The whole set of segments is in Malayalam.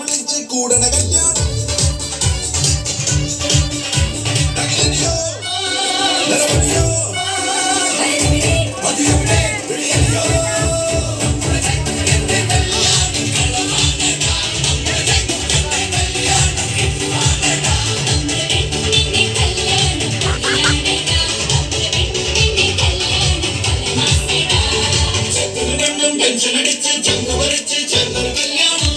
വിളിച്ച് കൂടണ കല്യാണം നഗരനിയോ, നരവനിയോ, മതിയുടെ വിളിയനിയോ. രണ്ടും ടെൻഷൻ അടിച്ച് ചങ്ക് പറിച്ച് ചേർന്നൊരു കല്യാണം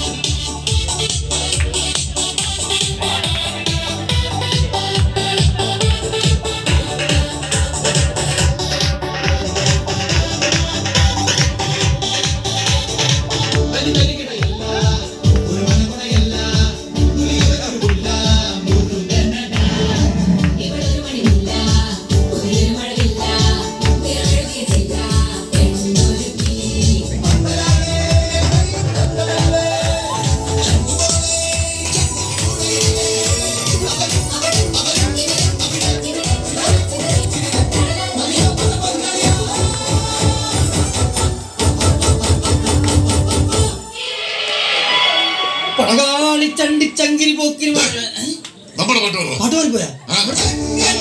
പടകാളി ചണ്ടി ചങ്കിരി പോക്കിരി നമ്മുടെ പാട്ട് പറ പാട്ട് പാടി പോയാ ആ.